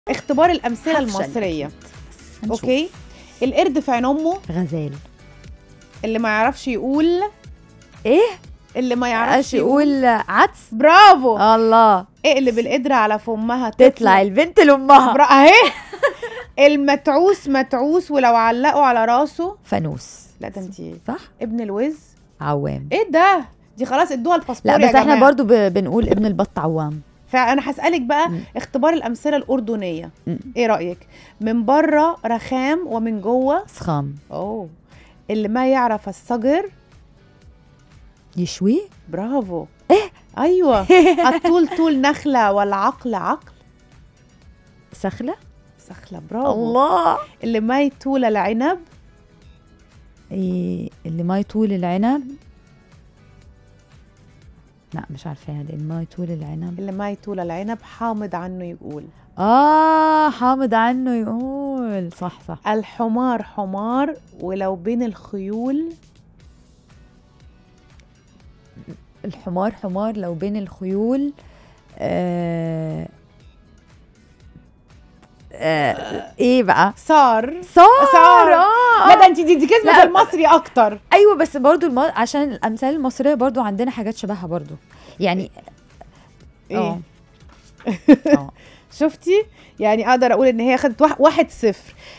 اختبار الامثله هفشل المصريه أكيد. بس هنشوف. اوكي القرد في عين امه غزال اللي ما يعرفش يقول ايه اللي ما يعرفش ايش يقول عدس برافو الله اقلب القدرة على فمها تطلع البنت لامها برا اهي المتعوس متعوس ولو علقوا على راسه فانوس لا ده انت صح ابن الوز عوام ايه ده دي خلاص ادوها الباسبور لا يا بس احنا جماعة. برضو ب- بنقول ابن البط عوام فانا هسالك بقى مم. اختبار الامثله الاردنيه مم. ايه رايك من بره رخام ومن جوه سخام اوه اللي ما يعرف الصقر يشوي برافو ايه ايوه الطول طول نخله والعقل عقل سخلة سخله برافو الله اللي ما يطول العنب إيه اللي ما يطول العنب لا مش عارفة هذه اللي ما يطول العنب اللي ما يطول العنب حامض عنه يقول اه حامد عنه يقول صح صح الحمار حمار ولو بين الخيول الحمار حمار لو بين الخيول آه آه ايه بقى صار صار صار. آه لا ده انت دي, دي كلمه لا. في المصري اكتر ايوه بس برضو الم... عشان الامثال المصريه برضو عندنا حاجات شبهها برضو يعني ايه اه اه شفتي يعني اقدر اقول ان هي خدت واحد, واحد صفر